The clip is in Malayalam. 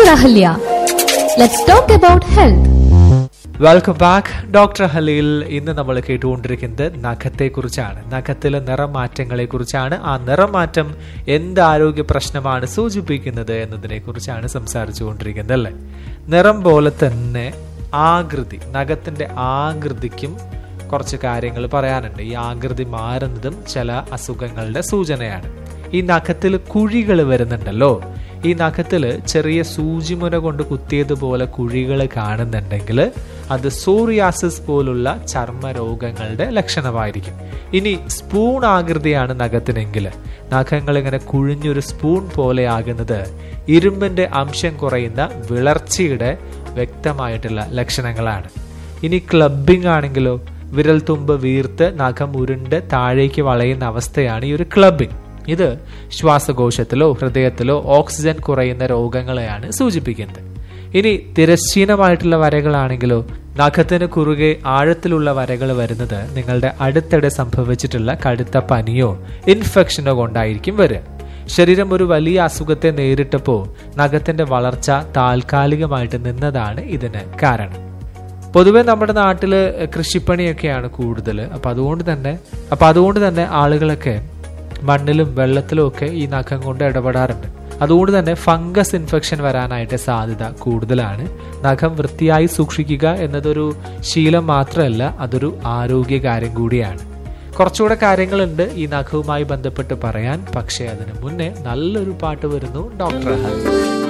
Dr. Ahalya. Let's talk about health. Welcome back doctor ഹലിയിൽ ഇന്ന് നമ്മൾ കേട്ടുകൊണ്ടിരിക്കുന്നത് നഖത്തെ കുറിച്ചാണ് നഖത്തിലെ നിറമാറ്റങ്ങളെ കുറിച്ചാണ് ആ നിറമാറ്റം എന്ത് ആരോഗ്യ പ്രശ്നമാണ് സൂചിപ്പിക്കുന്നത് എന്നതിനെ കുറിച്ചാണ് സംസാരിച്ചുകൊണ്ടിരിക്കുന്നത് അല്ലേ നിറം പോലെ തന്നെ ആകൃതി നഖത്തിന്റെ ആകൃതിക്കും കുറച്ച് കാര്യങ്ങൾ പറയാനുണ്ട് ഈ ആകൃതി മാറുന്നതും ചില അസുഖങ്ങളുടെ സൂചനയാണ് ഈ നഖത്തിൽ കുഴികൾ വരുന്നുണ്ടല്ലോ ഈ നഖത്തിൽ ചെറിയ സൂചിമുന കൊണ്ട് കുത്തിയതുപോലെ കുഴികൾ കാണുന്നുണ്ടെങ്കിൽ അത് സോറിയാസിസ് പോലുള്ള ചർമ്മരോഗങ്ങളുടെ ലക്ഷണമായിരിക്കും ഇനി സ്പൂൺ ആകൃതിയാണ് നഖത്തിനെങ്കിൽ നഖങ്ങൾ ഇങ്ങനെ കുഴിഞ്ഞൊരു സ്പൂൺ പോലെ ആകുന്നത് ഇരുമ്പിന്റെ അംശം കുറയുന്ന വിളർച്ചയുടെ വ്യക്തമായിട്ടുള്ള ലക്ഷണങ്ങളാണ് ഇനി ക്ലബിംഗ് ആണെങ്കിലോ വിരൽ തുമ്പ് വീർത്ത് നഖം ഉരുണ്ട് താഴേക്ക് വളയുന്ന അവസ്ഥയാണ് ഈ ഒരു ക്ലബിംഗ് ഇത് ശ്വാസകോശത്തിലോ ഹൃദയത്തിലോ ഓക്സിജൻ കുറയുന്ന രോഗങ്ങളെയാണ് സൂചിപ്പിക്കുന്നത് ഇനി തിരശ്ചീനമായിട്ടുള്ള വരകളാണെങ്കിലോ നഖത്തിന് കുറുകെ ആഴത്തിലുള്ള വരകൾ വരുന്നത് നിങ്ങളുടെ അടുത്തിടെ സംഭവിച്ചിട്ടുള്ള കടുത്ത പനിയോ ഇൻഫെക്ഷനോ കൊണ്ടായിരിക്കും വരിക ശരീരം ഒരു വലിയ അസുഖത്തെ നേരിട്ടപ്പോൾ നഖത്തിന്റെ വളർച്ച താൽക്കാലികമായിട്ട് നിന്നതാണ് ഇതിന് കാരണം പൊതുവെ നമ്മുടെ നാട്ടിൽ കൃഷിപ്പണിയൊക്കെയാണ് കൂടുതൽ അപ്പം അതുകൊണ്ട് തന്നെ അപ്പം അതുകൊണ്ട് തന്നെ ആളുകളൊക്കെ മണ്ണിലും വെള്ളത്തിലും ഒക്കെ ഈ നഖം കൊണ്ട് ഇടപെടാറുണ്ട് അതുകൊണ്ട് തന്നെ ഫംഗസ് ഇൻഫെക്ഷൻ വരാനായിട്ട് സാധ്യത കൂടുതലാണ് നഖം വൃത്തിയായി സൂക്ഷിക്കുക എന്നതൊരു ശീലം മാത്രമല്ല അതൊരു ആരോഗ്യ കാര്യം കൂടിയാണ് കുറച്ചുകൂടെ കാര്യങ്ങളുണ്ട് ഈ നഖവുമായി ബന്ധപ്പെട്ട് പറയാൻ പക്ഷേ അതിന് മുന്നേ നല്ലൊരു പാട്ട് വരുന്നു ഡോക്ടർ ഹരി